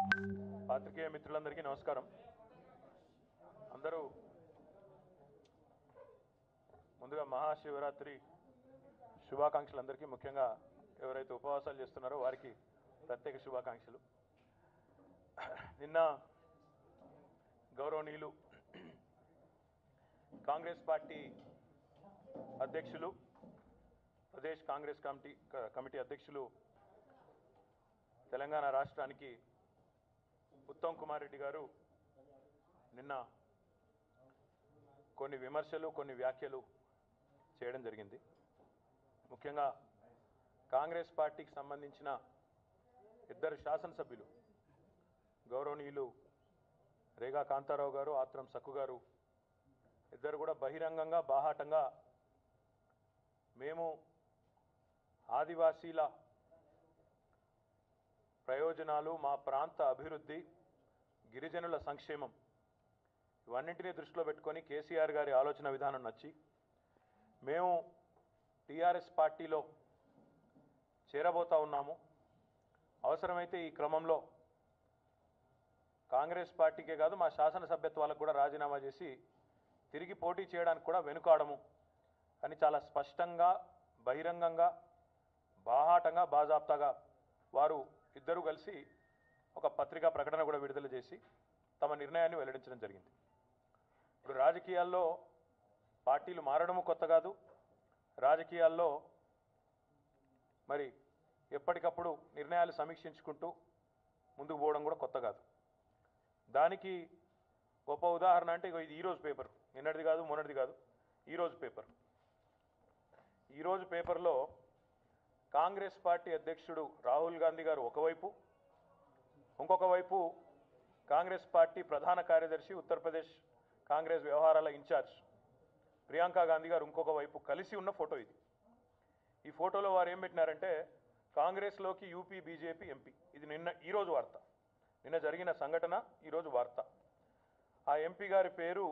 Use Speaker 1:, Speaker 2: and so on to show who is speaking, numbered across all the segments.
Speaker 1: పాత్రికేయ మిత్రులందరికీ నమస్కారం అందరూ ముందుగా మహాశివరాత్రి శుభాకాంక్షలు అందరికీ ముఖ్యంగా ఎవరైతే ఉపవాసాలు చేస్తున్నారో వారికి ప్రత్యేక శుభాకాంక్షలు నిన్న గౌరవనీయులు కాంగ్రెస్ పార్టీ అధ్యక్షులు ప్రదేశ్ కాంగ్రెస్ కమిటీ క- కమిటీ అధ్యక్షులు తెలంగాణ రాష్ట్రానికి ఉత్తమ్ కుమార్ రెడ్డి గారు నిన్న కొన్ని విమర్శలు కొన్ని వ్యాఖ్యలు చేయడం జరిగింది ముఖ్యంగా కాంగ్రెస్ పార్టీకి సంబంధించిన ఇద్దరు శాసనసభ్యులు గౌరవనీయులు రేగా కాంతారావు గారు ఆత్రం సక్కు గారు ఇద్దరు కూడా బహిరంగంగా బాహాటంగా మేము ఆదివాసీల ప్రయోజనాలు మా ప్రాంత అభివృద్ధి గిరిజనుల సంక్షేమం ఇవన్నింటినీ దృష్టిలో పెట్టుకొని కేసీఆర్ గారి ఆలోచన విధానం నచ్చి మేము టీఆర్ఎస్ పార్టీలో చేరబోతా ఉన్నాము అవసరమైతే ఈ క్రమంలో కాంగ్రెస్ పార్టీకే కాదు మా శాసనసభ్యత్వాలకు కూడా రాజీనామా చేసి తిరిగి పోటీ చేయడానికి కూడా వెనుకాడము అని చాలా స్పష్టంగా బహిరంగంగా బాహాటంగా బాజాప్తాగా వారు ఇద్దరూ కలిసి ఒక పత్రికా ప్రకటన కూడా విడుదల చేసి తమ నిర్ణయాన్ని వెల్లడించడం జరిగింది ఇప్పుడు రాజకీయాల్లో పార్టీలు మారడము కొత్త కాదు రాజకీయాల్లో మరి ఎప్పటికప్పుడు నిర్ణయాలు సమీక్షించుకుంటూ ముందుకు పోవడం కూడా కొత్త కాదు దానికి గొప్ప ఉదాహరణ అంటే ఇగో ఇది ఈరోజు పేపర్ నిన్నటిది కాదు మొన్నటిది కాదు ఈరోజు పేపర్ ఈరోజు పేపర్లో కాంగ్రెస్ పార్టీ అధ్యక్షుడు రాహుల్ గాంధీ గారు ఒకవైపు ఇంకొక వైపు కాంగ్రెస్ పార్టీ ప్రధాన కార్యదర్శి ఉత్తరప్రదేశ్ కాంగ్రెస్ వ్యవహారాల ఇన్ఛార్జ్ ప్రియాంక గాంధీ గారు ఇంకొక వైపు కలిసి ఉన్న ఫోటో ఇది ఈ ఫోటోలో వారు ఏం పెట్టినారంటే కాంగ్రెస్లోకి యూపీ బీజేపీ ఎంపీ ఇది నిన్న ఈరోజు వార్త నిన్న జరిగిన సంఘటన ఈరోజు వార్త ఆ ఎంపీ గారి పేరు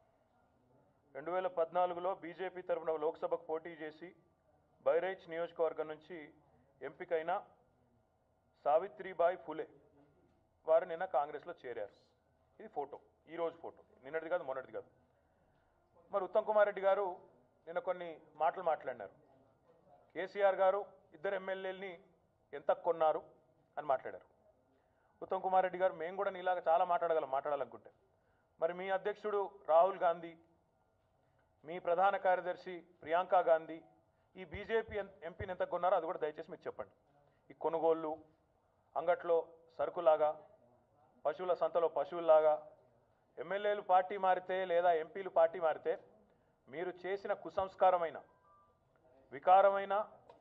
Speaker 1: రెండు వేల పద్నాలుగులో బీజేపీ తరఫున లోక్సభకు పోటీ చేసి బైరైచ్ నియోజకవర్గం నుంచి ఎంపికైన సావిత్రిబాయి ఫులే వారు నిన్న కాంగ్రెస్లో చేరారు ఇది ఫోటో ఈ రోజు ఫోటో నిన్నటిది కాదు మొన్నటిది కాదు మరి ఉత్తమ్ కుమార్ రెడ్డి గారు నిన్న కొన్ని మాటలు మాట్లాడినారు కేసీఆర్ గారు ఇద్దరు ఎమ్మెల్యేలని ఎంత కొన్నారు అని మాట్లాడారు ఉత్తమ్ కుమార్ రెడ్డి గారు మేము కూడా నీలాగా చాలా మాట్లాడగలం మాట్లాడాలనుకుంటే మరి మీ అధ్యక్షుడు రాహుల్ గాంధీ మీ ప్రధాన కార్యదర్శి ప్రియాంక గాంధీ ఈ బీజేపీ ఎం- ఎంపీని ఎంత కొన్నారో అది కూడా దయచేసి మీరు చెప్పండి ఈ కొనుగోళ్ళు అంగట్లో సరుకులాగా పశువుల సంతలో పశువుల్లాగా ఎమ్మెల్యేలు పార్టీ మారితే లేదా ఎంపీలు పార్టీ మారితే మీరు చేసిన కుసంస్కారమైన వికారమైన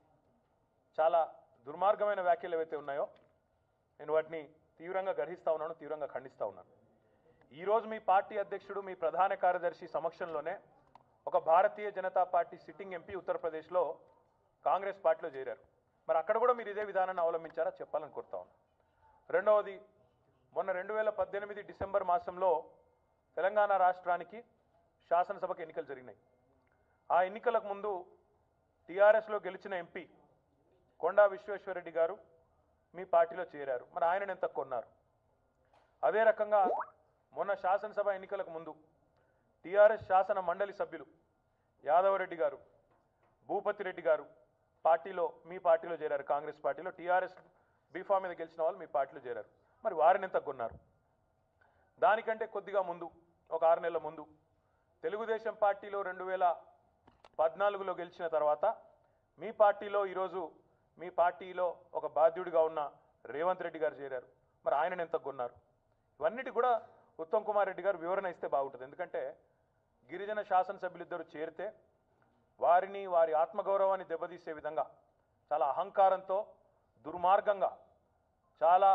Speaker 1: చాలా దుర్మార్గమైన వ్యాఖ్యలు ఏవైతే ఉన్నాయో నేను వాటిని తీవ్రంగా గర్హిస్తా ఉన్నాను తీవ్రంగా ఖండిస్తా ఉన్నాను ఈరోజు మీ పార్టీ అధ్యక్షుడు మీ ప్రధాన కార్యదర్శి సమక్షంలోనే ఒక Bharatiya Janata Party sitting MP ఉత్తరప్రదేశ్లో కాంగ్రెస్ పార్టీలో చేరారు మరి అక్కడ కూడా మీరు ఇదే విధానాన్ని అవలంబించారా చెప్పాలని కోరుతా ఉన్నాను రెండవది మొన్న రెండు వేల పద్దెనిమిది డిసెంబర్ మాసంలో తెలంగాణ రాష్ట్రానికి శాసనసభకు ఎన్నికలు జరిగినాయి ఆ ఎన్నికలకు ముందు టీఆర్ఎస్లో గెలిచిన ఎంపీ కొండా విశ్వేశ్వరరెడ్డి గారు మీ పార్టీలో చేరారు మరి ఆయనను ఎంత కొన్నారు అదే రకంగా మొన్న శాసనసభ ఎన్నికలకు ముందు టీఆర్ఎస్ శాసన మండలి సభ్యులు యాదవరెడ్డి గారు భూపతి రెడ్డి గారు పార్టీలో మీ పార్టీలో చేరారు కాంగ్రెస్ పార్టీలో టీఆర్ఎస్ బీఫా మీద గెలిచిన వాళ్ళు మీ పార్టీలో చేరారు మరి వారిని ఎంత కొన్నారు దానికంటే కొద్దిగా ముందు ఒక ఆరు నెలల ముందు తెలుగుదేశం పార్టీలో రెండు వేల పద్నాలుగులో గెలిచిన తర్వాత మీ పార్టీలో ఈరోజు మీ పార్టీలో ఒక బాధ్యుడిగా ఉన్న రేవంత్ రెడ్డి గారు చేరారు మరి ఆయనను ఎంత కొన్నారు ఇవన్నిటి కూడా ఉత్తమ్ కుమార్ రెడ్డి గారు వివరణ ఇస్తే బాగుంటుంది ఎందుకంటే గిరిజన శాసనసభ్యులిద్దరూ చేరితే వారిని వారి ఆత్మగౌరవాన్ని దెబ్బతీసే విధంగా చాలా అహంకారంతో దుర్మార్గంగా చాలా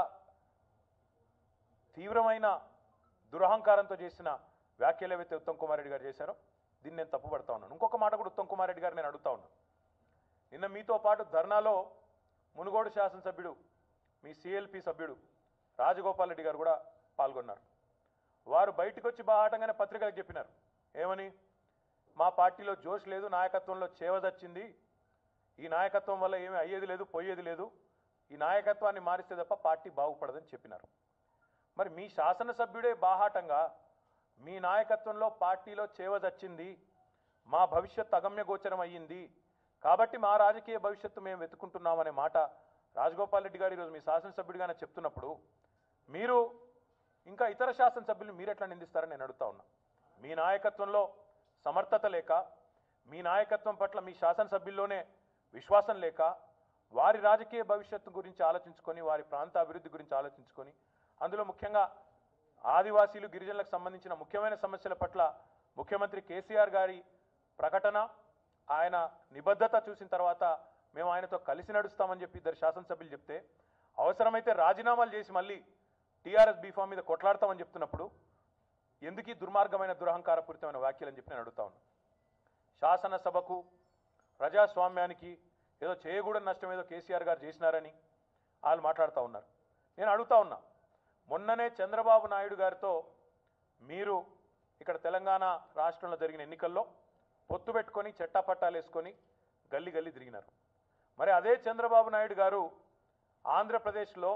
Speaker 1: తీవ్రమైన దురహంకారంతో చేసిన వ్యాఖ్యలు ఏవైతే ఉత్తమ్ కుమార్ రెడ్డి గారు చేశారో దీన్ని నేను తప్పుపడతా ఉన్నాను ఇంకొక మాట కూడా ఉత్తమ్ కుమార్ రెడ్డి గారు నేను అడుగుతా ఉన్నాను నిన్న మీతో పాటు ధర్నాలో మునుగోడు శాసనసభ్యుడు మీ సిఎల్పి సభ్యుడు రాజగోపాల్ రెడ్డి గారు కూడా పాల్గొన్నారు వారు బయటకు వచ్చి బాహాటంగానే పత్రికలకు చెప్పినారు ఏమని మా పార్టీలో జోష్ లేదు నాయకత్వంలో చేవదచ్చింది ఈ నాయకత్వం వల్ల ఏమీ అయ్యేది లేదు పోయేది లేదు ఈ నాయకత్వాన్ని మారిస్తే తప్ప పార్టీ బాగుపడదని చెప్పినారు మరి మీ శాసనసభ్యుడే బాహాటంగా మీ నాయకత్వంలో పార్టీలో చేవదచ్చింది మా భవిష్యత్ అగమ్య గోచరం అయ్యింది కాబట్టి మా రాజకీయ భవిష్యత్తు మేము వెతుకుంటున్నామనే మాట రాజగోపాల్ రెడ్డి గారు ఈరోజు మీ శాసనసభ్యుడిగానే చెప్తున్నప్పుడు మీరు ఇంకా ఇతర శాసనసభ్యులు మీరు ఎట్లా నిందిస్తారని నేను అడుగుతా ఉన్నా మీ నాయకత్వంలో సమర్థత లేక మీ నాయకత్వం పట్ల మీ శాసనసభ్యుల్లోనే విశ్వాసం లేక వారి రాజకీయ భవిష్యత్తు గురించి ఆలోచించుకొని వారి ప్రాంత అభివృద్ధి గురించి ఆలోచించుకొని అందులో ముఖ్యంగా ఆదివాసీలు గిరిజనులకు సంబంధించిన ముఖ్యమైన సమస్యల పట్ల ముఖ్యమంత్రి కేసీఆర్ గారి ప్రకటన ఆయన నిబద్ధత చూసిన తర్వాత మేము ఆయనతో కలిసి నడుస్తామని చెప్పి ఇద్దరు శాసనసభ్యులు చెప్తే అవసరమైతే రాజీనామాలు చేసి మళ్ళీ టీఆర్ఎస్ బీఫామ్ మీద కొట్లాడతామని చెప్తున్నప్పుడు ఎందుకు ఈ దుర్మార్గమైన దురహంకారపూరితమైన వ్యాఖ్యలు అని చెప్పి నేను అడుగుతా ఉన్నా శాసనసభకు ప్రజాస్వామ్యానికి ఏదో చేయకూడని నష్టం ఏదో కేసీఆర్ గారు చేసినారని వాళ్ళు మాట్లాడుతూ ఉన్నారు నేను అడుగుతా ఉన్నా మొన్ననే చంద్రబాబు నాయుడు గారితో మీరు ఇక్కడ తెలంగాణ రాష్ట్రంలో జరిగిన ఎన్నికల్లో పొత్తు పెట్టుకొని చెట్టాపట్టాలు వేసుకొని గల్లీ గల్లీ తిరిగినారు మరి అదే చంద్రబాబు నాయుడు గారు ఆంధ్రప్రదేశ్లో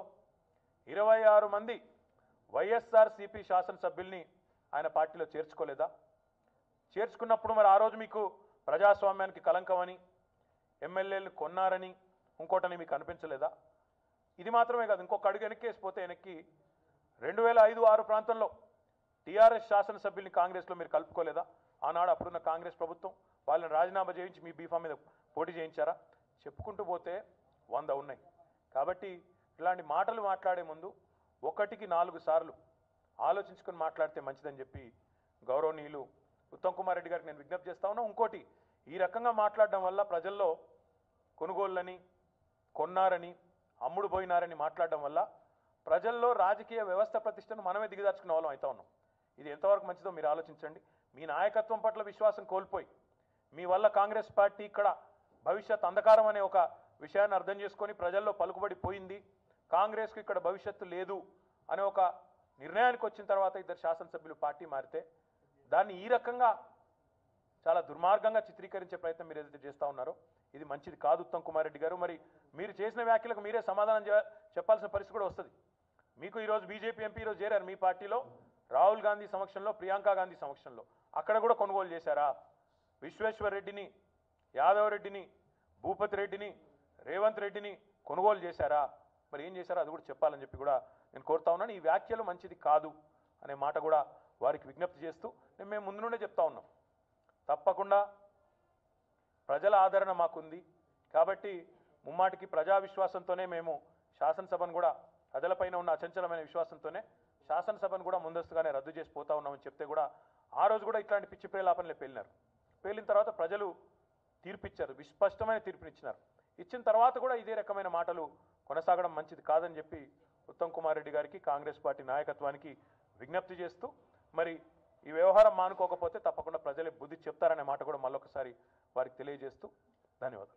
Speaker 1: ఇరవై ఆరు మంది వైఎస్ఆర్సీపీ శాసనసభ్యుల్ని ఆయన పార్టీలో చేర్చుకోలేదా చేర్చుకున్నప్పుడు మరి ఆ రోజు మీకు ప్రజాస్వామ్యానికి కలంకమని ఎమ్మెల్యేలు కొన్నారని ఇంకోటని మీకు అనిపించలేదా ఇది మాత్రమే కాదు ఇంకొక అడుగు వెనక్కేసిపోతే వెనక్కి రెండు వేల ఐదు ఆరు ప్రాంతంలో టీఆర్ఎస్ శాసనసభ్యుల్ని కాంగ్రెస్లో మీరు కలుపుకోలేదా ఆనాడు అప్పుడున్న కాంగ్రెస్ ప్రభుత్వం వాళ్ళని రాజీనామా చేయించి మీ బీఫా మీద పోటీ చేయించారా చెప్పుకుంటూ పోతే వంద ఉన్నాయి కాబట్టి ఇలాంటి మాటలు మాట్లాడే ముందు ఒకటికి నాలుగు సార్లు ఆలోచించుకొని మాట్లాడితే మంచిదని చెప్పి గౌరవనీయులు ఉత్తమ్ కుమార్ రెడ్డి గారికి నేను విజ్ఞప్తి చేస్తా ఉన్నా ఇంకోటి ఈ రకంగా మాట్లాడడం వల్ల ప్రజల్లో కొనుగోళ్ళని కొన్నారని అమ్ముడు పోయినారని మాట్లాడడం వల్ల ప్రజల్లో రాజకీయ వ్యవస్థ ప్రతిష్టను మనమే దిగదార్చుకునే వాళ్ళం అవుతా ఉన్నాం ఇది ఎంతవరకు మంచిదో మీరు ఆలోచించండి మీ నాయకత్వం పట్ల విశ్వాసం కోల్పోయి మీ వల్ల కాంగ్రెస్ పార్టీ ఇక్కడ భవిష్యత్ అంధకారం అనే ఒక విషయాన్ని అర్థం చేసుకొని ప్రజల్లో పలుకుబడి పోయింది కాంగ్రెస్కు ఇక్కడ భవిష్యత్తు లేదు అనే ఒక నిర్ణయానికి వచ్చిన తర్వాత ఇద్దరు శాసనసభ్యులు పార్టీ మారితే దాన్ని ఈ రకంగా చాలా దుర్మార్గంగా చిత్రీకరించే ప్రయత్నం మీరు ఏదైతే చేస్తూ ఉన్నారో ఇది మంచిది కాదు ఉత్తమ్ కుమార్ రెడ్డి గారు మరి మీరు చేసిన వ్యాఖ్యలకు మీరే సమాధానం చే- చెప్పాల్సిన పరిస్థితి కూడా వస్తుంది మీకు ఈరోజు బీజేపీ ఎంపీ ఈరోజు చేరారు మీ పార్టీలో రాహుల్ గాంధీ సమక్షంలో ప్రియాంక గాంధీ సమక్షంలో అక్కడ కూడా కొనుగోలు చేశారా విశ్వేశ్వర్ రెడ్డిని యాదవ్ రెడ్డిని భూపతి రెడ్డిని రేవంత్ రెడ్డిని కొనుగోలు చేశారా మరి ఏం చేశారో అది కూడా చెప్పాలని చెప్పి కూడా నేను కోరుతా ఉన్నాను ఈ వ్యాఖ్యలు మంచిది కాదు అనే మాట కూడా వారికి విజ్ఞప్తి చేస్తూ నేను మేము ముందు నుండే చెప్తా ఉన్నాం తప్పకుండా ప్రజల ఆదరణ మాకుంది కాబట్టి ముమ్మాటికి ప్రజా విశ్వాసంతోనే మేము శాసనసభను కూడా ప్రజలపైన ఉన్న అచంచలమైన విశ్వాసంతోనే శాసనసభను కూడా ముందస్తుగానే రద్దు చేసి పోతా ఉన్నామని చెప్తే కూడా ఆ రోజు కూడా ఇట్లాంటి పిచ్చి ప్రేలాపనలే పేలినారు పేలిన తర్వాత ప్రజలు తీర్పిచ్చారు విస్పష్టమైన తీర్పునిచ్చినారు ఇచ్చిన తర్వాత కూడా ఇదే రకమైన మాటలు కొనసాగడం మంచిది కాదని చెప్పి ఉత్తమ్ కుమార్ రెడ్డి గారికి కాంగ్రెస్ పార్టీ నాయకత్వానికి విజ్ఞప్తి చేస్తూ మరి ఈ వ్యవహారం మానుకోకపోతే తప్పకుండా ప్రజలే బుద్ధి చెప్తారనే మాట కూడా మళ్ళొకసారి వారికి తెలియజేస్తూ ధన్యవాదాలు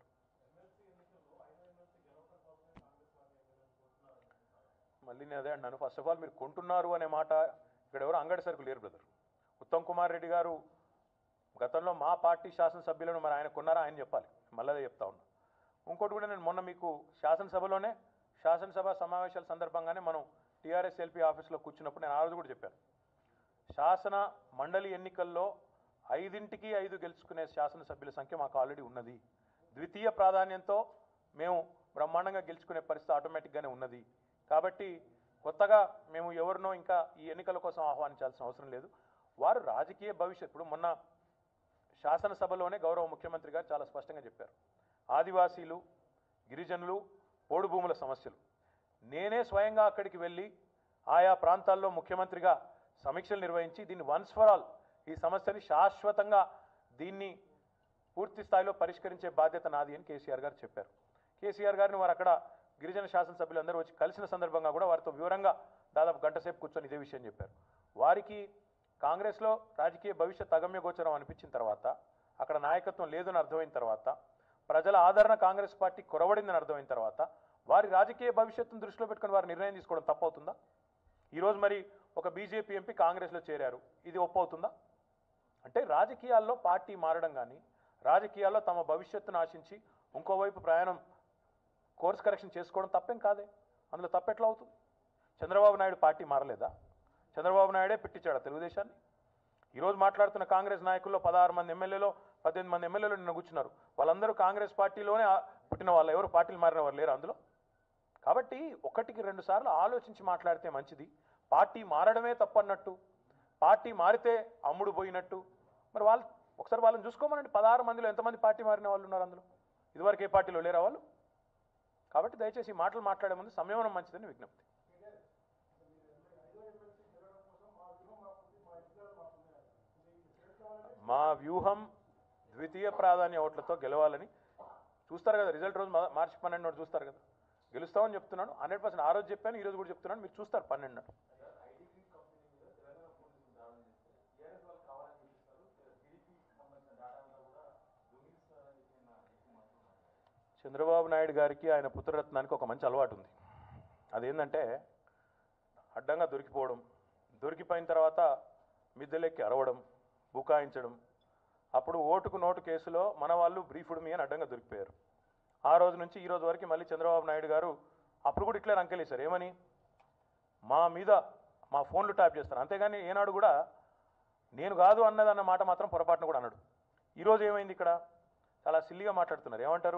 Speaker 1: మళ్ళీ నేను అదే అన్నాను ఫస్ట్ ఆఫ్ ఆల్ మీరు కొంటున్నారు అనే మాట ఇక్కడ ఎవరు అంగడి సరుకు లేరు బ్రదర్ ఉత్తమ్ కుమార్ రెడ్డి గారు గతంలో మా పార్టీ శాసనసభ్యులను మరి ఆయన కొన్నారా ఆయన చెప్పాలి మళ్ళీ అదే చెప్తా ఉన్నా ఇంకోటి కూడా నేను మొన్న మీకు శాసనసభలోనే శాసనసభ సమావేశాల సందర్భంగానే మనం టీఆర్ఎస్ ఎల్పీ ఆఫీస్లో కూర్చున్నప్పుడు నేను ఆ రోజు కూడా చెప్పాను శాసన మండలి ఎన్నికల్లో ఐదింటికి ఐదు గెలుచుకునే శాసనసభ్యుల సంఖ్య మాకు ఆల్రెడీ ఉన్నది ద్వితీయ ప్రాధాన్యంతో మేము బ్రహ్మాండంగా గెలుచుకునే పరిస్థితి ఆటోమేటిక్గానే ఉన్నది కాబట్టి కొత్తగా మేము ఎవరినో ఇంకా ఈ ఎన్నికల కోసం ఆహ్వానించాల్సిన అవసరం లేదు వారు రాజకీయ భవిష్యత్ ఇప్పుడు మొన్న శాసనసభలోనే గౌరవ ముఖ్యమంత్రి గారు చాలా స్పష్టంగా చెప్పారు ఆదివాసీలు గిరిజనులు పోడు భూముల సమస్యలు నేనే స్వయంగా అక్కడికి వెళ్ళి ఆయా ప్రాంతాల్లో ముఖ్యమంత్రిగా సమీక్షలు నిర్వహించి దీన్ని వన్స్ ఫర్ ఆల్ ఈ సమస్యని శాశ్వతంగా దీన్ని పూర్తి స్థాయిలో పరిష్కరించే బాధ్యత నాది అని కేసీఆర్ గారు చెప్పారు కేసీఆర్ గారిని వారు అక్కడ గిరిజన శాసనసభ్యులందరూ వచ్చి కలిసిన సందర్భంగా కూడా వారితో వివరంగా దాదాపు గంట సేపు కూర్చొని ఇదే విషయం చెప్పారు వారికి కాంగ్రెస్లో రాజకీయ భవిష్యత్ అగమ్య గోచరం అనిపించిన తర్వాత అక్కడ నాయకత్వం లేదని అర్థమైన తర్వాత ప్రజల ఆదరణ కాంగ్రెస్ పార్టీ కొరవడిందని అర్థమైన తర్వాత వారి రాజకీయ భవిష్యత్తును దృష్టిలో పెట్టుకుని వారు నిర్ణయం తీసుకోవడం తప్పవుతుందా ఈరోజు మరి ఒక బీజేపీ ఎంపీ కాంగ్రెస్లో చేరారు ఇది ఒప్పవుతుందా అంటే రాజకీయాల్లో పార్టీ మారడం కానీ రాజకీయాల్లో తమ భవిష్యత్తును ఆశించి ఇంకోవైపు ప్రయాణం కోర్స్ కరెక్షన్ చేసుకోవడం తప్పేం కాదే అందులో తప్పెట్లా అవుతుంది చంద్రబాబు నాయుడు పార్టీ మారలేదా చంద్రబాబు నాయుడే పెట్టించాడా తెలుగుదేశాన్ని ఈరోజు మాట్లాడుతున్న కాంగ్రెస్ నాయకుల్లో పదహారు మంది ఎమ్మెల్యేలో పద్దెనిమిది మంది ఎమ్మెల్యేలు నిన్న కూర్చున్నారు వాళ్ళందరూ కాంగ్రెస్ పార్టీలోనే ఆ- పుట్టిన వాళ్ళు ఎవరు పార్టీలు మారిన వాళ్ళు లేరు అందులో కాబట్టి ఒకటికి రెండు సార్లు ఆలోచించి మాట్లాడితే మంచిది పార్టీ మారడమే తప్పన్నట్టు పార్టీ మారితే అమ్ముడు పోయినట్టు మరి వాళ్ళు ఒకసారి వాళ్ళని చూసుకోమనండి పదహారు మందిలో ఎంతమంది పార్టీ మారిన వాళ్ళు ఉన్నారు అందులో ఇదివరకు ఏ పార్టీలో లేరా వాళ్ళు కాబట్టి దయచేసి ఈ మాటలు మాట్లాడే ముందు సంయమనం మంచిదని విజ్ఞప్తి మా వ్యూహం ద్వితీయ ప్రాధాన్య ఓట్లతో గెలవాలని చూస్తారు కదా రిజల్ట్ రోజు మా- మార్చి పన్నెండు నాడు చూస్తారు కదా గెలుస్తామని చెప్తున్నాను హండ్రెడ్ పర్సెంట్ ఆ రోజు చెప్పాను ఈ రోజు కూడా చెప్తున్నాను మీరు చూస్తారు పన్నెండు నాడు చంద్రబాబు నాయుడు గారికి ఆయన పుత్రరత్నానికి ఒక మంచి అలవాటు ఉంది అదేంటంటే అడ్డంగా దొరికిపోవడం దొరికిపోయిన తర్వాత మిద్దెలెక్కి అరవడం బుకాయించడం అప్పుడు ఓటుకు నోటు కేసులో మన వాళ్ళు బ్రీఫుడ్ మీ అని అడ్డంగా దొరికిపోయారు ఆ రోజు నుంచి ఈ రోజు వరకు మళ్ళీ చంద్రబాబు నాయుడు గారు అప్పుడు కూడా ఇట్లే రంకెలేశారు ఏమని మా మీద మా ఫోన్లు ట్యాప్ చేస్తారు అంతేగాని ఏనాడు కూడా నేను కాదు అన్నదన్న మాట మాత్రం పొరపాటున కూడా అన్నాడు ఈరోజు ఏమైంది ఇక్కడ చాలా సిల్లిగా మాట్లాడుతున్నారు ఏమంటారు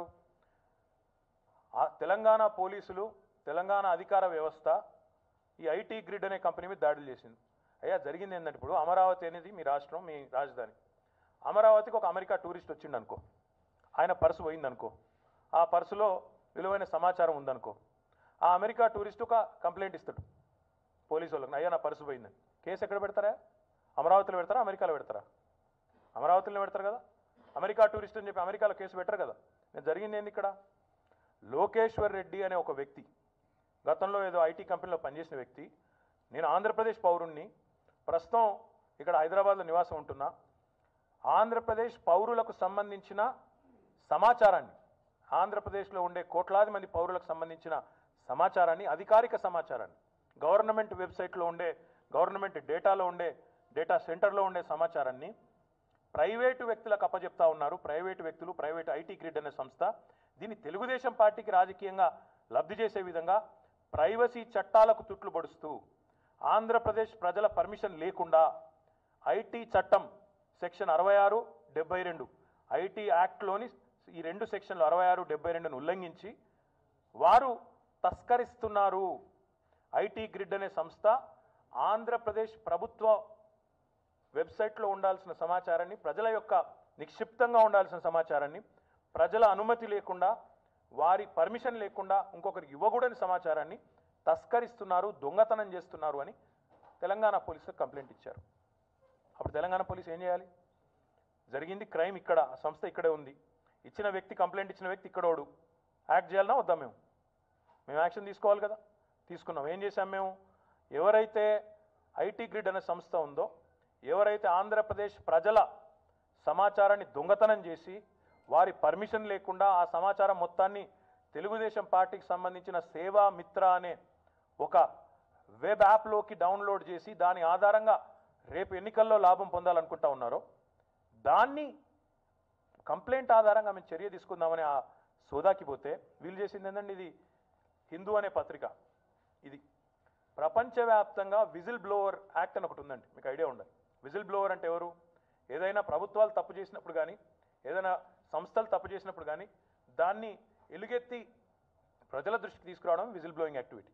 Speaker 1: ఆ తెలంగాణ పోలీసులు తెలంగాణ అధికార వ్యవస్థ ఈ ఐటీ గ్రిడ్ అనే కంపెనీ మీద దాడులు చేసింది అయ్యా జరిగింది ఏంటంటే ఇప్పుడు అమరావతి అనేది మీ రాష్ట్రం మీ రాజధాని అమరావతికి ఒక అమెరికా టూరిస్ట్ వచ్చిండు అనుకో ఆయన పర్సు పోయిందనుకో ఆ పర్సులో విలువైన సమాచారం ఉందనుకో ఆ అమెరికా టూరిస్ట్ ఒక కంప్లైంట్ ఇస్తాడు పోలీసు వాళ్ళకి అయ్యా నా పర్సు పోయిందని కేసు ఎక్కడ పెడతారా అమరావతిలో పెడతారా అమెరికాలో పెడతారా అమరావతిలో పెడతారు కదా అమెరికా టూరిస్ట్ అని చెప్పి అమెరికాలో కేసు పెట్టరు కదా నేను జరిగింది ఏంది ఇక్కడ లోకేశ్వర్ రెడ్డి అనే ఒక వ్యక్తి గతంలో ఏదో ఐటీ కంపెనీలో పనిచేసిన వ్యక్తి నేను ఆంధ్రప్రదేశ్ పౌరుణ్ణి ప్రస్తుతం ఇక్కడ హైదరాబాద్లో నివాసం ఉంటున్నా ఆంధ్రప్రదేశ్ పౌరులకు సంబంధించిన సమాచారాన్ని ఆంధ్రప్రదేశ్లో ఉండే కోట్లాది మంది పౌరులకు సంబంధించిన సమాచారాన్ని అధికారిక సమాచారాన్ని గవర్నమెంట్ వెబ్సైట్లో ఉండే గవర్నమెంట్ డేటాలో ఉండే డేటా సెంటర్లో ఉండే సమాచారాన్ని ప్రైవేటు వ్యక్తులకు అప్పచెప్తా ఉన్నారు ప్రైవేటు వ్యక్తులు ప్రైవేట్ ఐటీ గ్రిడ్ అనే సంస్థ దీన్ని తెలుగుదేశం పార్టీకి రాజకీయంగా లబ్ధి చేసే విధంగా ప్రైవసీ చట్టాలకు తుట్లు పొడుస్తూ ఆంధ్రప్రదేశ్ ప్రజల పర్మిషన్ లేకుండా ఐటీ చట్టం సెక్షన్ అరవై ఆరు డెబ్బై రెండు ఐటీ యాక్ట్లోని ఈ రెండు సెక్షన్లు అరవై ఆరు డెబ్బై రెండును ఉల్లంఘించి వారు తస్కరిస్తున్నారు ఐటీ గ్రిడ్ అనే సంస్థ ఆంధ్రప్రదేశ్ ప్రభుత్వ వెబ్సైట్లో ఉండాల్సిన సమాచారాన్ని ప్రజల యొక్క నిక్షిప్తంగా ఉండాల్సిన సమాచారాన్ని ప్రజల అనుమతి లేకుండా వారి పర్మిషన్ లేకుండా ఇంకొకరికి ఇవ్వకూడని సమాచారాన్ని తస్కరిస్తున్నారు దొంగతనం చేస్తున్నారు అని తెలంగాణ పోలీసులకు కంప్లైంట్ ఇచ్చారు అప్పుడు తెలంగాణ పోలీసు ఏం చేయాలి జరిగింది క్రైమ్ ఇక్కడ ఆ సంస్థ ఇక్కడే ఉంది ఇచ్చిన వ్యక్తి కంప్లైంట్ ఇచ్చిన వ్యక్తి ఇక్కడోడు యాక్ట్ చేయాలన్నా వద్దాం మేము మేము యాక్షన్ తీసుకోవాలి కదా తీసుకున్నాం ఏం చేశాం మేము ఎవరైతే ఐటీ గ్రిడ్ అనే సంస్థ ఉందో ఎవరైతే ఆంధ్రప్రదేశ్ ప్రజల సమాచారాన్ని దొంగతనం చేసి వారి పర్మిషన్ లేకుండా ఆ సమాచారం మొత్తాన్ని తెలుగుదేశం పార్టీకి సంబంధించిన సేవా మిత్ర అనే ఒక వెబ్ యాప్లోకి డౌన్లోడ్ చేసి దాని ఆధారంగా రేపు ఎన్నికల్లో లాభం పొందాలనుకుంటా ఉన్నారో దాన్ని కంప్లైంట్ ఆధారంగా మేము చర్య తీసుకుందామని ఆ సోదాకి పోతే వీళ్ళు చేసింది ఏంటండి ఇది హిందూ అనే పత్రిక ఇది ప్రపంచవ్యాప్తంగా విజిల్ బ్లోవర్ యాక్ట్ అని ఒకటి ఉందండి మీకు ఐడియా ఉండాలి విజిల్ బ్లోవర్ అంటే ఎవరు ఏదైనా ప్రభుత్వాలు తప్పు చేసినప్పుడు కానీ ఏదైనా సంస్థలు తప్పు చేసినప్పుడు కానీ దాన్ని ఎలుగెత్తి ప్రజల దృష్టికి తీసుకురావడం whistle blowing activity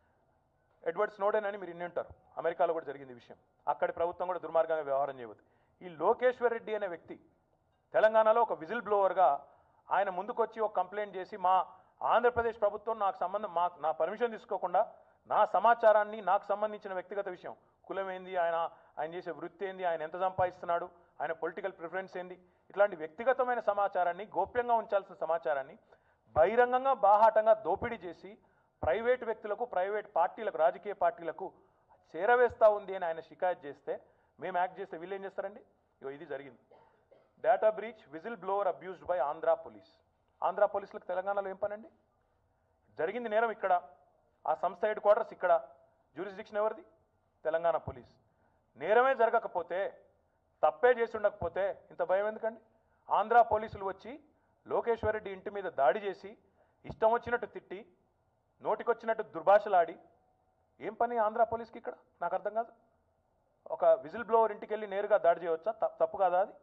Speaker 1: Edward Snowden అని మీరు ఇన్ని ఉంటారు అమెరికాలో కూడా జరిగింది ఈ విషయం అక్కడి ప్రభుత్వం కూడా దుర్మార్గంగా వ్యవహారం చేయవద్దు ఈ లోకేశ్వర్ రెడ్డి అనే వ్యక్తి తెలంగాణలో ఒక విజిల్ బ్లోవర్గా ఆయన ముందుకొచ్చి ఒక కంప్లైంట్ చేసి మా ఆంధ్రప్రదేశ్ ప్రభుత్వం నాకు సంబంధం మా నా పర్మిషన్ తీసుకోకుండా నా సమాచారాన్ని నాకు సంబంధించిన వ్యక్తిగత విషయం కులం ఏంది ఆయన ఆయన చేసే వృత్తి ఏంది ఆయన ఎంత సంపాదిస్తున్నాడు ఆయన పొలిటికల్ ప్రిఫరెన్స్ ఏంది ఇట్లాంటి వ్యక్తిగతమైన సమాచారాన్ని గోప్యంగా ఉంచాల్సిన సమాచారాన్ని బహిరంగంగా బాహాటంగా దోపిడీ చేసి ప్రైవేట్ వ్యక్తులకు ప్రైవేట్ పార్టీలకు రాజకీయ పార్టీలకు చేరవేస్తా ఉంది అని ఆయన షికాయత్ చేస్తే మేము యాక్ట్ చేస్తే వీళ్ళు ఏం చేస్తారండి ఇగో ఇది జరిగింది data breach whistle blower abused by Andhra police Andhra పోలీసులకు తెలంగాణలో ఏం పనండి జరిగింది నేరం ఇక్కడ ఆ సంస్థ హెడ్ క్వార్టర్స్ ఇక్కడ జ్యూరిస్డిక్షన్ ఎవరిది తెలంగాణ పోలీస్ నేరమే జరగకపోతే తప్పే చేసి ఉండకపోతే ఇంత భయం ఎందుకండి ఆంధ్ర పోలీసులు వచ్చి లోకేశ్వర్ రెడ్డి ఇంటి మీద దాడి చేసి ఇష్టం వచ్చినట్టు తిట్టి నోటికొచ్చినట్టు దుర్భాషలాడి ఏం పని ఆంధ్ర పోలీస్కి ఇక్కడ నాకు అర్థం కాదు ఒక విజిల్ బ్లోవర్ ఇంటికి వెళ్ళి నేరుగా దాడి చేయవచ్చా త- తప్పు కాదా అది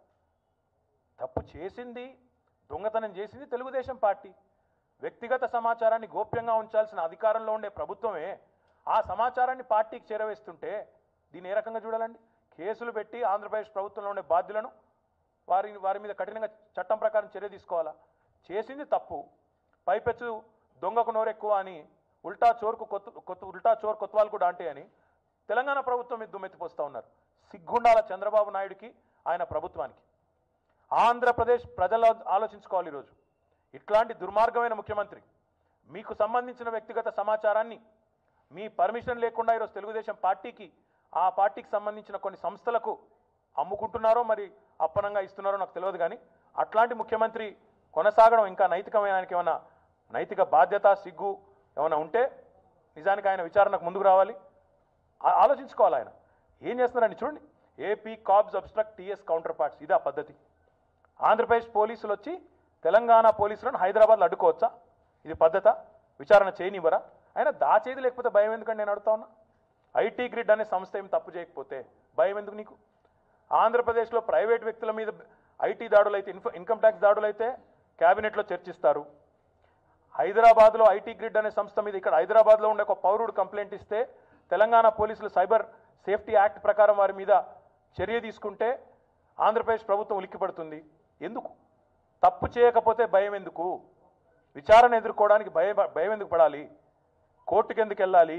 Speaker 1: తప్పు చేసింది దొంగతనం చేసింది తెలుగుదేశం పార్టీ వ్యక్తిగత సమాచారాన్ని గోప్యంగా ఉంచాల్సిన అధికారంలో ఉండే ప్రభుత్వమే ఆ సమాచారాన్ని పార్టీకి చేరవేస్తుంటే దీన్ని ఏ రకంగా చూడాలండి కేసులు పెట్టి ఆంధ్రప్రదేశ్ ప్రభుత్వంలో ఉండే బాధ్యులను వారి వారి మీద కఠినంగా చట్టం ప్రకారం చర్య తీసుకోవాలా చేసింది తప్పు పైపెచ్చు దొంగకు నోరెక్కువ అని ఉల్టా చోరుకు కొత్త కొత్త ఉల్టా చోర్ కొత్వాల్ కూడా అంటే అని తెలంగాణ ప్రభుత్వం మీద దుమ్మెత్తిపోస్తూ ఉన్నారు సిగ్గుండాల చంద్రబాబు నాయుడికి ఆయన ప్రభుత్వానికి ఆంధ్రప్రదేశ్ ప్రజలు ఆలోచించుకోవాలి ఈరోజు ఇట్లాంటి దుర్మార్గమైన ముఖ్యమంత్రి మీకు సంబంధించిన వ్యక్తిగత సమాచారాన్ని మీ పర్మిషన్ లేకుండా ఈరోజు తెలుగుదేశం పార్టీకి ఆ పార్టీకి సంబంధించిన కొన్ని సంస్థలకు అమ్ముకుంటున్నారో మరి అప్పనంగా ఇస్తున్నారో నాకు తెలియదు కానీ అట్లాంటి ముఖ్యమంత్రి కొనసాగడం ఇంకా నైతికమైన ఆయనకి ఏమైనా నైతిక బాధ్యత సిగ్గు ఏమైనా ఉంటే నిజానికి ఆయన విచారణకు ముందుకు రావాలి ఆ- ఆలోచించుకోవాలి ఆయన ఏం చేస్తున్నారండి చూడండి AP cops obstruct TS counterparts ఇదే ఆ పద్ధతి ఆంధ్రప్రదేశ్ పోలీసులు వచ్చి తెలంగాణ పోలీసులను హైదరాబాద్లో అడ్డుకోవచ్చా ఇది పద్ధత విచారణ చేయనివ్వరా ఆయన దాచేది లేకపోతే భయం ఎందుకండి నేను అడుగుతా ఉన్నా ఐటీ గ్రిడ్ అనే సంస్థ ఏం తప్పు చేయకపోతే భయం ఎందుకు నీకు ఆంధ్రప్రదేశ్లో ప్రైవేట్ వ్యక్తుల మీద ఐటీ దాడులు అయితే ఇన్ఫ ఇన్కమ్ ట్యాక్స్ దాడులు అయితే క్యాబినెట్లో చర్చిస్తారు హైదరాబాద్లో ఐటీ గ్రిడ్ అనే సంస్థ మీద ఇక్కడ హైదరాబాద్లో ఉండే ఒక పౌరుడు కంప్లైంట్ ఇస్తే తెలంగాణ పోలీసులు సైబర్ సేఫ్టీ యాక్ట్ ప్రకారం వారి మీద చర్య తీసుకుంటే ఆంధ్రప్రదేశ్ ప్రభుత్వం ఉలిక్కిపడుతుంది ఎందుకు తప్పు చేయకపోతే భయం ఎందుకు విచారణ ఎదుర్కోవడానికి భయం భయం ఎందుకు పడాలి కోర్టుకి ఎందుకు వెళ్ళాలి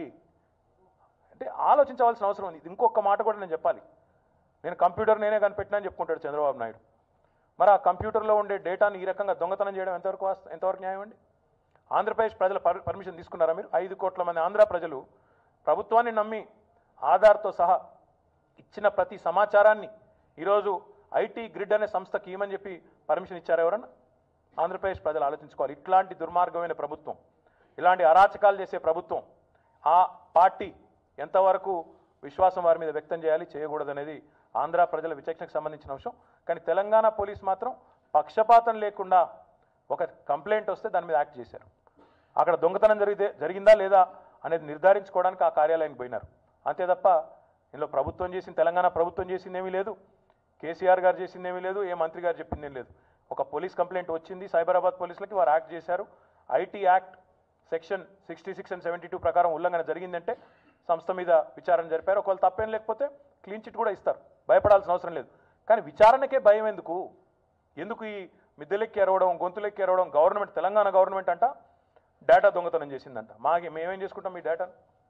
Speaker 1: అంటే ఆలోచించవలసిన అవసరం ఉంది ఇది ఇంకొక మాట కూడా నేను చెప్పాలి నేను కంప్యూటర్ నేనే కనిపెట్టినా అని చెప్పుకుంటాడు చంద్రబాబు నాయుడు మరి ఆ కంప్యూటర్లో ఉండే డేటాను ఈ రకంగా దొంగతనం చేయడం ఎంతవరకు వాస్త- ఎంతవరకు న్యాయం అండి ఆంధ్రప్రదేశ్ ప్రజల పర్- పర్మిషన్ తీసుకున్నారా మీరు ఐదు కోట్ల మంది ఆంధ్ర ప్రజలు ప్రభుత్వాన్ని నమ్మి ఆధార్తో సహా ఇచ్చిన ప్రతి సమాచారాన్ని ఈరోజు ఐటీ గ్రిడ్ అనే సంస్థకి ఇవ్వమని చెప్పి పర్మిషన్ ఇచ్చారు ఎవరన్నా ఆంధ్రప్రదేశ్ ప్రజలు ఆలోచించుకోవాలి ఇట్లాంటి దుర్మార్గమైన ప్రభుత్వం ఇలాంటి అరాచకాలు చేసే ప్రభుత్వం ఆ పార్టీ ఎంతవరకు విశ్వాసం వారి మీద వ్యక్తం చేయాలి చేయకూడదనేది ఆంధ్ర ప్రజల విచక్షణకు సంబంధించిన అంశం కానీ తెలంగాణ పోలీస్ మాత్రం పక్షపాతం లేకుండా ఒక కంప్లైంట్ వస్తే దాని మీద యాక్ట్ చేశారు అక్కడ దొంగతనం జరిగితే జరిగిందా లేదా అనేది నిర్ధారించుకోవడానికి ఆ కార్యాలయానికి పోయినారు అంతే తప్ప ఇందులో ప్రభుత్వం చేసింది తెలంగాణ ప్రభుత్వం చేసిందేమీ లేదు కేసీఆర్ గారు చేసిందేమీ లేదు ఏ మంత్రి గారు చెప్పిందేం లేదు ఒక పోలీస్ కంప్లైంట్ వచ్చింది సైబరాబాద్ పోలీసులకి వారు యాక్ట్ చేశారు IT act section sixty six and seventy two ప్రకారం ఉల్లంఘన జరిగిందంటే సంస్థ మీద విచారణ జరిపారు ఒకవేళ తప్పేం లేకపోతే క్లీన్ చిట్ కూడా ఇస్తారు భయపడాల్సిన అవసరం లేదు కానీ విచారణకే భయం ఎందుకు ఎందుకు ఈ మిద్దెలెక్కి ఎరవడం గొంతులెక్కి ఎరవడం గవర్నమెంట్ తెలంగాణ గవర్నమెంట్ అంట డేటా దొంగతనం చేసిందంట మాకు మేమేం చేసుకుంటాం మీ డేటాను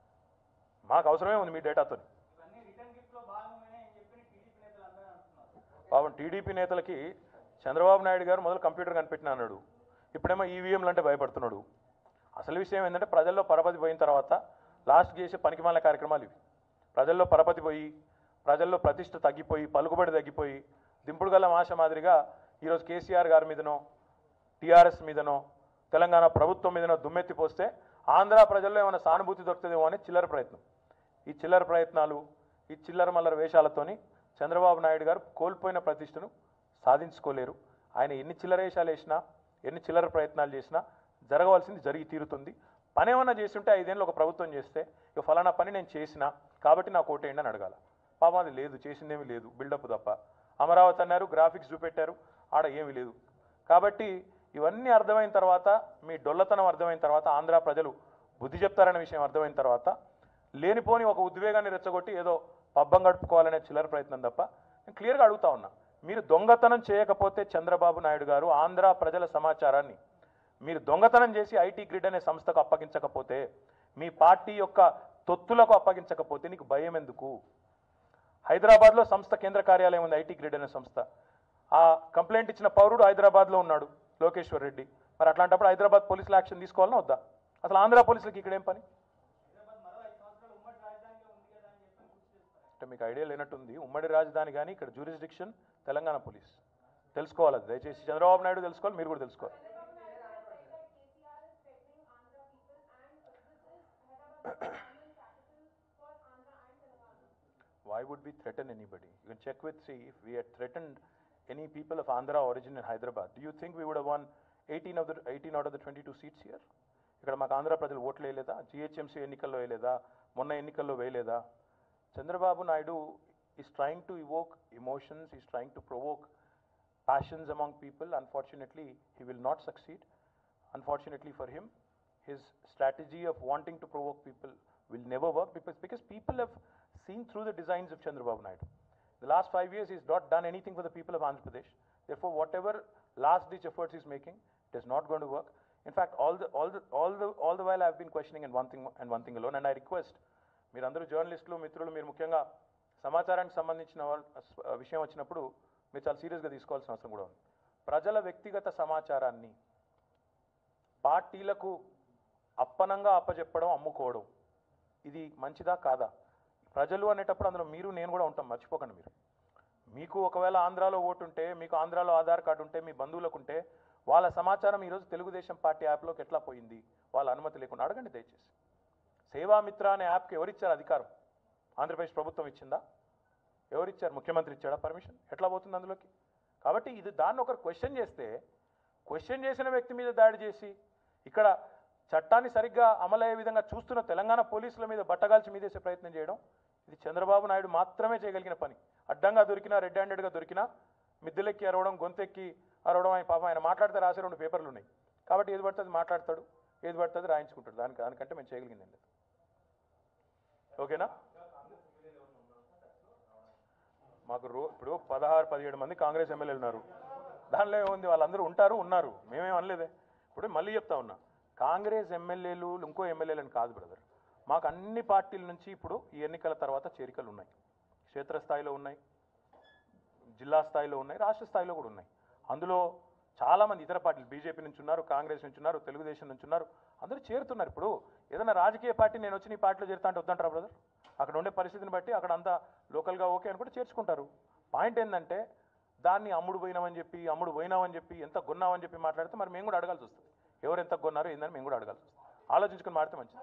Speaker 1: మాకు అవసరమే ఉంది మీ డేటాతో
Speaker 2: ఇవన్నీ రిటర్న్ గిఫ్ట్ లో భాగంగానే అని చెప్పి టీడీపీ నేతలు అందరూ అంటున్నారు
Speaker 1: పాపం టీడీపీ నేతలకి చంద్రబాబు నాయుడు గారు మొదలు కంప్యూటర్ కనిపెట్టిన అన్నాడు ఇప్పుడేమో ఈవీఎంలు అంటే భయపడుతున్నాడు అసలు విషయం ఏంటంటే ప్రజల్లో పరపతి పోయిన తర్వాత లాస్ట్ చేసే పనికిమాల కార్యక్రమాలు ఇవి ప్రజల్లో పరపతి పోయి ప్రజల్లో ప్రతిష్ట తగ్గిపోయి పలుకుబడి తగ్గిపోయి దింపుడు గల ఆశ మాదిరిగా ఈరోజు కేసీఆర్ గారి మీదనో టీఆర్ఎస్ మీదనో తెలంగాణ ప్రభుత్వం మీదనో దుమ్మెత్తి పోస్తే ఆంధ్ర ప్రజల్లో ఏమైనా సానుభూతి దొరుకుతుందేమో అని చిల్లర ప్రయత్నం ఈ చిల్లర ప్రయత్నాలు ఈ చిల్లర మల్లర వేషాలతోని చంద్రబాబు నాయుడు గారు కోల్పోయిన ప్రతిష్టను సాధించుకోలేరు ఆయన ఎన్ని చిల్లర వేషాలు వేసినా ఎన్ని చిల్లర ప్రయత్నాలు చేసినా జరగవలసింది జరిగి తీరుతుంది పని ఏమన్నా చేస్తుంటే ఐదేళ్ళు ఒక ప్రభుత్వం చేస్తే ఇక ఫలానా పని నేను చేసిన కాబట్టి నాకు ఓటేయండి అని అడగాల పాపం అది లేదు చేసిందేమీ లేదు బిల్డప్ తప్ప అమరావతి అన్నారు గ్రాఫిక్స్ చూపెట్టారు ఆడ ఏమీ లేదు కాబట్టి ఇవన్నీ అర్థమైన తర్వాత మీ డొల్లతనం అర్థమైన తర్వాత ఆంధ్ర ప్రజలు బుద్ధి చెప్తారనే విషయం అర్థమైన తర్వాత లేనిపోని ఒక ఉద్వేగాన్ని రెచ్చగొట్టి ఏదో పబ్బం గడుపుకోవాలనే చిల్లర ప్రయత్నం తప్ప నేను క్లియర్గా అడుగుతా ఉన్నా మీరు దొంగతనం చేయకపోతే చంద్రబాబు నాయుడు గారు ఆంధ్ర ప్రజల సమాచారాన్ని మీరు దొంగతనం చేసి ఐటీ గ్రిడ్ అనే సంస్థకు అప్పగించకపోతే మీ పార్టీ యొక్క తొత్తులకు అప్పగించకపోతే నీకు భయం ఎందుకు హైదరాబాద్లో సంస్థ కేంద్ర కార్యాలయం ఉంది ఐటీ గ్రిడ్ అనే సంస్థ ఆ కంప్లైంట్ ఇచ్చిన పౌరుడు హైదరాబాద్లో ఉన్నాడు లోకేశ్వర్ రెడ్డి మరి అట్లాంటప్పుడు హైదరాబాద్ పోలీసులు యాక్షన్ తీసుకోవాలన్నా వద్దా అసలు ఆంధ్ర పోలీసులకి ఇక్కడ ఏం పని
Speaker 2: హైదరాబాద్ మరో ఐదు సంవత్సరాలు ఉమ్మడి రాజధానిగా ఉంది కదా అని చెప్పి గుర్తు చేస్తారు
Speaker 1: అంటే మీకు ఐడియా లేనట్టుంది ఉమ్మడి రాజధాని కానీ ఇక్కడ జ్యూరిస్డిక్షన్ తెలంగాణ పోలీస్ తెలుసుకోవాలి అది దయచేసి చంద్రబాబు నాయుడు తెలుసుకోవాలి మీరు కూడా తెలుసుకోవాలి why would we threaten anybody? You can check with, see, if we had threatened any people of Andhra origin in Hyderabad, do you think we would have won 18 of the 18 out of the 22 seats here? ఇక్కడ మాకు ఆంధ్ర ప్రజలు ఓట్లు వేయలేదా GHMC ఎన్నికల్లో వేయలేదా మొన్న ఎన్నికల్లో వేయలేదా Chandrababu Naidu is trying to evoke emotions is trying to provoke passions among people. Unfortunately, he will not succeed. Unfortunately for him, his strategy of wanting to provoke people will never work because, because people have seen through the designs of Chandrababu Naidu. The last five years, he's not done anything for the people of Andhra Pradesh. Therefore, whatever last-ditch efforts he's making, it is not going to work. In fact, all the, all the, all the, all the while I've been questioning and one thing and one thing alone, and I request మీరందరూ జర్నలిస్టులు మిత్రులు మీరు ముఖ్యంగా సమాచారానికి సంబంధించిన వాళ్ళ- ఆ విషయం వచ్చినప్పుడు మీరు చాలా సీరియస్గా తీసుకోవాల్సిన అవసరం కూడా ఉంది ప్రజల వ్యక్తిగత సమాచారాన్ని పార్టీలకు అప్పనంగా అప్పచెప్పడం అమ్ముకోవడం ఇది మంచిదా కాదా ప్రజలు అనేటప్పుడు అందులో మీరు నేను కూడా ఉంటాం మర్చిపోకండి మీరు మీకు ఒకవేళ ఆంధ్రాలో ఓటు ఉంటే మీకు ఆంధ్రాలో ఆధార్ కార్డు ఉంటే మీ బంధువులకు ఉంటే వాళ్ళ సమాచారం ఈరోజు తెలుగుదేశం పార్టీ యాప్లోకి ఎట్లా పోయింది వాళ్ళ అనుమతి లేకుండా అడగండి దయచేసి సేవామిత్ర అనే యాప్కి ఎవరిచ్చారు అధికారం ఆంధ్రప్రదేశ్ ప్రభుత్వం ఇచ్చిందా ఎవరిచ్చారు ముఖ్యమంత్రి ఇచ్చాడా పర్మిషన్ ఎట్లా పోతుంది అందులోకి కాబట్టి ఇది దాన్ని ఒకరు క్వశ్చన్ చేస్తే క్వశ్చన్ చేసిన వ్యక్తి మీద దాడి చేసి ఇక్కడ చట్టాన్ని సరిగ్గా అమలయ్యే విధంగా చూస్తున్న తెలంగాణ పోలీసుల మీద బట్టగాల్చి మీదేసే ప్రయత్నం చేయడం ఇది చంద్రబాబు నాయుడు మాత్రమే చేయగలిగిన పని అడ్డంగా దొరికినా రెడ్ హ్యాండెడ్గా దొరికినా మిద్దెలెక్కి అరవడం గొంతెక్కి అరవడం ఆయన పాపం ఆయన మాట్లాడితే రాసే రెండు పేపర్లు ఉన్నాయి కాబట్టి ఏది పడుతుంది మాట్లాడతాడు ఏది పడుతుంది రాయించుకుంటాడు దానికి దానికంటే మేము చేయగలిగింది ఏం లేదు ఓకేనా మాకు రో ఇప్పుడు పదహారు పదిహేడు మంది కాంగ్రెస్ ఎమ్మెల్యేలు ఉన్నారు దానిలో ఏముంది వాళ్ళందరూ ఉంటారు ఉన్నారు మేమేం అనలేదే ఇప్పుడు మళ్ళీ చెప్తా ఉన్నా కాంగ్రెస్ ఎమ్మెల్యేలు ఇంకో ఎమ్మెల్యేలు అని కాదు బ్రదర్ మాకు అన్ని పార్టీల నుంచి ఇప్పుడు ఈ ఎన్నికల తర్వాత చేరికలు ఉన్నాయి క్షేత్రస్థాయిలో ఉన్నాయి జిల్లా స్థాయిలో ఉన్నాయి రాష్ట్ర స్థాయిలో కూడా ఉన్నాయి అందులో చాలామంది ఇతర పార్టీలు బీజేపీ నుంచి ఉన్నారు కాంగ్రెస్ నుంచి ఉన్నారు తెలుగుదేశం నుంచి ఉన్నారు అందరూ చేరుతున్నారు ఇప్పుడు ఏదైనా రాజకీయ పార్టీ నేను వచ్చి నీ పార్టీలో చేరుతా అంటే వద్దంటారా బ్రదర్ అక్కడ ఉండే పరిస్థితిని బట్టి అక్కడ అంతా లోకల్గా ఓకే అని కూడా చేర్చుకుంటారు పాయింట్ ఏంటంటే దాన్ని అమ్ముడు పోయినామని చెప్పి అమ్ముడు పోయినామని చెప్పి ఎంత కొన్నామని చెప్పి మాట్లాడితే మరి మేము కూడా అడగాల్సి వస్తుంది ఎవరు ఎంత కొన్నారో ఏందని మేము కూడా అడగాల్సి వస్తుంది ఆలోచించుకొని మాడితే మంచిది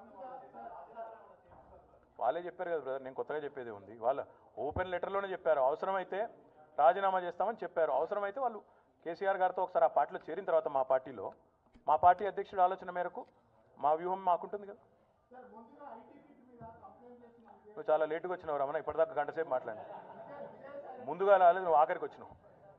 Speaker 1: వాళ్ళే చెప్పారు కదా బ్రదర్ నేను కొత్తగా చెప్పేది ఉంది వాళ్ళ ఓపెన్ లెటర్లోనే చెప్పారు అవసరమైతే రాజీనామా చేస్తామని చెప్పారు అవసరమైతే వాళ్ళు కేసీఆర్ గారితో ఒకసారి ఆ పార్టీలో చేరిన తర్వాత మా పార్టీలో మా పార్టీ అధ్యక్షుడు ఆలోచన మేరకు మా వ్యూహం మాకుంటుంది కదా నువ్వు చాలా లేటుగా వచ్చినావు రమణ ఇప్పటిదాకా గంట సేపు మాట్లాడి ముందుగా రాలేదు నువ్వు ఆఖరికి వచ్చినావు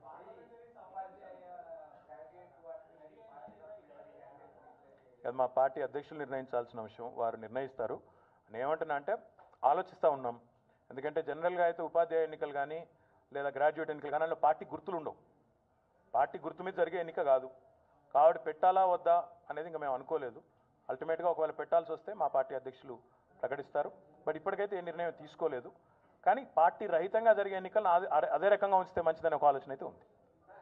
Speaker 1: అది మా పార్టీ అధ్యక్షులు నిర్ణయించాల్సిన విషయం వారు నిర్ణయిస్తారు నేను ఏమంటున్నా అంటే ఆలోచిస్తూ ఉన్నాం ఎందుకంటే జనరల్గా అయితే ఉపాధ్యాయ ఎన్నికలు కానీ లేదా గ్రాడ్యుయేట్ ఎన్నికలు కానీ అందులో పార్టీ గుర్తులు ఉండవు పార్టీ గుర్తు మీద జరిగే ఎన్నిక కాదు కాబట్టి పెట్టాలా వద్దా అనేది ఇంకా మేము అనుకోలేదు అల్టిమేట్గా ఒకవేళ పెట్టాల్సి వస్తే మా పార్టీ అధ్యక్షులు ప్రకటిస్తారు బట్ ఇప్పటికైతే ఏ నిర్ణయం తీసుకోలేదు కానీ పార్టీ రహితంగా జరిగే ఎన్నికలను అదే- అదే- అదే రకంగా ఉంచితే మంచిదనే ఒక ఆలోచన అయితే ఉంది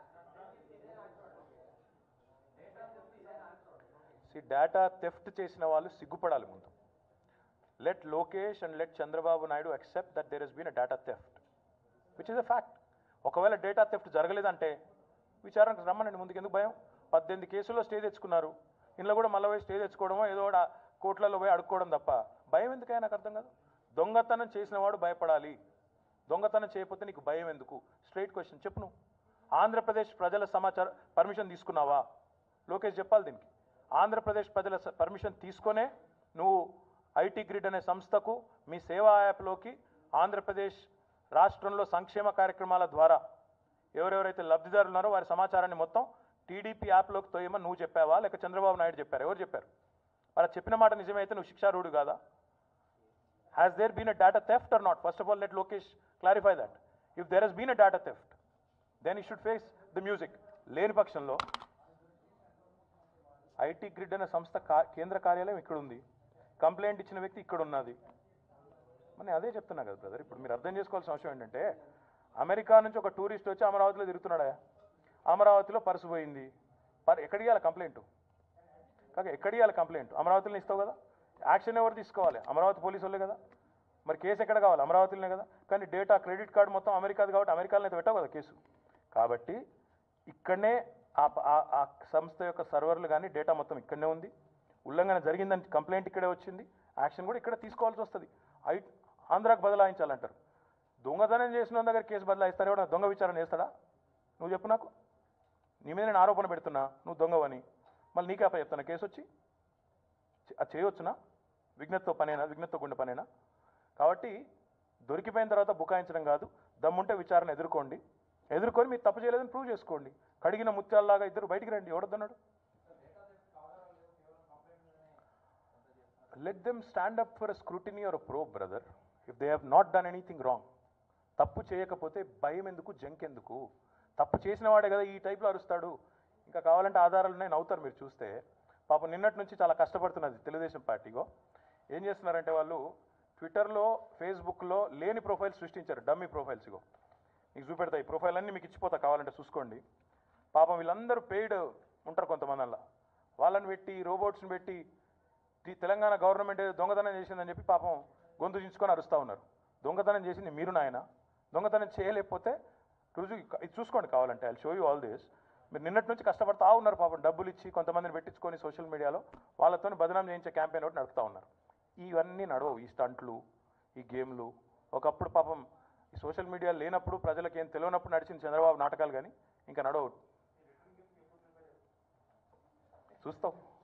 Speaker 1: డేటా థెఫ్ట్ చేసిన వాళ్ళు సిగ్గుపడాలి ముందు let Lokesh and let Chandrababu Naidu accept that there has been a data theft which is a fact ఒకవేళ డేటా థెఫ్ట్ జరగలేదంటే విచారణకు రమ్మనండి ముందుకు ఎందుకు భయం పద్దెనిమిది కేసుల్లో స్టే తెచ్చుకున్నారు ఇంట్లో కూడా మళ్ళీ పోయి స్టే తెచ్చుకోవడమో ఏదో ఒకటి ఆ కోర్టులలో పోయి అడుక్కోవడం తప్ప భయం ఎందుకైనా నాకు అర్థం కాదు దొంగతనం చేసిన వాడు భయపడాలి దొంగతనం చేయకపోతే నీకు భయం ఎందుకు స్ట్రైట్ క్వశ్చన్ చెప్పు నువ్వు ఆంధ్రప్రదేశ్ ప్రజల సమాచార పర్మిషన్ తీసుకున్నావా లోకేష్ చెప్పాలి దీనికి ఆంధ్రప్రదేశ్ ప్రజల స- పర్మిషన్ తీసుకొనే నువ్వు ఐటీ గ్రిడ్ అనే సంస్థకు మీ సేవా యాప్లోకి ఆంధ్రప్రదేశ్ రాష్ట్రంలో సంక్షేమ కార్యక్రమాల ద్వారా ఎవరెవరైతే లబ్ధిదారులు ఉన్నారో వారి సమాచారాన్ని మొత్తం టీడీపీ యాప్లోకి తోయమని నువ్వు చెప్పావా లేక చంద్రబాబు నాయుడు చెప్పారు ఎవరు చెప్పారు వాళ్ళ చెప్పిన మాట నిజమైతే నువ్వు శిక్షారూఢు కాదా has there been a data theft or not first of all let Lokesh clarify that if there has been a data theft then he should face the music లేని పక్షంలో ఐటీ గ్రిడ్ అనే సంస్థ కా- కేంద్ర కార్యాలయం ఇక్కడ ఉంది కంప్లైంట్ ఇచ్చిన వ్యక్తి ఇక్కడ ఉన్నది మరి నేను అదే చెప్తున్నా కదా బ్రదర్ ఇప్పుడు మీరు అర్థం చేసుకోవాల్సిన అవసరం ఏంటంటే అమెరికా నుంచి ఒక టూరిస్ట్ వచ్చి అమరావతిలో తిరుగుతున్నాడా అమరావతిలో పర్సు పోయింది పర్ ఎక్కడికి ఇవ్వాలి కంప్లైంట్ కాక ఎక్కడికి ఇవ్వాలి కంప్లైంట్ అమరావతిలో ఇస్తావు కదా యాక్షన్ ఎవరు తీసుకోవాలి అమరావతి పోలీసు వాళ్ళే కదా మరి కేసు ఎక్కడ కావాలి అమరావతిలోనే కదా కానీ డేటా క్రెడిట్ కార్డు మొత్తం అమెరికాది కాబట్టి అమెరికాలో అయితే పెట్టావు కదా కేసు కాబట్టి ఇక్కడనే ఆ ప- ఆ- ఆ సంస్థ యొక్క సర్వర్లు కానీ డేటా మొత్తం ఇక్కడనే ఉంది ఉల్లంఘన జరిగిందని కంప్లైంట్ ఇక్కడే వచ్చింది యాక్షన్ కూడా ఇక్కడ తీసుకోవాల్సి వస్తుంది ఐ ఆంధ్రాకు బదలాయించాలంటారు దొంగతనం చేసిన వాళ్ళ దగ్గర కేసు బదలాయిస్తారు ఎవడ దొంగ విచారణ చేస్తాడా నువ్వు చెప్పు నాకు నీ మీద నేను ఆరోపణ పెడుతున్నా నువ్వు దొంగవని మళ్ళీ నీకే అప్ప చెప్తున్నా కేసు వచ్చి చే- అది చేయవచ్చునా విఘ్నతతో పనేనా విఘ్నతతో గుండె పనేనా కాబట్టి దొరికిపోయిన తర్వాత బుకాయించడం కాదు దమ్ముంటే విచారణ ఎదుర్కోండి ఎదుర్కొని మీరు తప్పు చేయలేదని ప్రూవ్ చేసుకోండి కడిగిన ముత్యాలలాగా ఇద్దరు బయటికి రండి ఎవడొద్దన్నాడు let them stand up for scrutiny or pro brother if they have not done anything wrong తప్పు చేయకపోతే భయం ఎందుకు జంకెందుకు తప్పు చేసిన వాడే కదా ఈ టైప్లో అరుస్తాడు ఇంకా కావాలంటే ఆధారాలు ఉన్నాయి నవ్వుతారు మీరు చూస్తే పాపం నిన్నటి నుంచి చాలా కష్టపడుతున్నది తెలుగుదేశం పార్టీగో ఏం చేస్తున్నారంటే వాళ్ళు ట్విట్టర్లో ఫేస్బుక్లో లేని ప్రొఫైల్స్ సృష్టించారు డమ్మీ ప్రొఫైల్స్ ఇగో మీకు చూపెడతాయి ప్రొఫైల్ అన్నీ మీకు ఇచ్చిపోతా కావాలంటే చూసుకోండి పాపం వీళ్ళందరూ పెయిడ్ ఉంటారు కొంతమంది అలా వాళ్ళని పెట్టి రోబోట్స్ని పెట్టి తి- తెలంగాణ గవర్నమెంట్ ఏదో దొంగతనం చేసిందని చెప్పి పాపం గొంతు చించుకొని అరుస్తూ ఉన్నారు దొంగతనం చేసింది మీరు నాయన దొంగతనం చేయలేకపోతే రుజువు ఇది చూసుకోండి కావాలంటే I show you all this మీరు నిన్నటి నుంచి కష్టపడతా ఉన్నారు పాపం డబ్బులు ఇచ్చి కొంతమందిని పెట్టించుకొని సోషల్ మీడియాలో వాళ్ళతో బదనాం చేయించే క్యాంపెయిన్ ఒకటి నడుపుతా ఉన్నారు ఇవన్నీ నడవవు ఈ స్టంట్లు ఈ గేమ్లు ఒకప్పుడు పాపం ఈ సోషల్ మీడియా లేనప్పుడు ప్రజలకు ఏం తెలియనప్పుడు నడిచిన చంద్రబాబు నాటకాలు కానీ ఇంకా నడవు చూస్తావు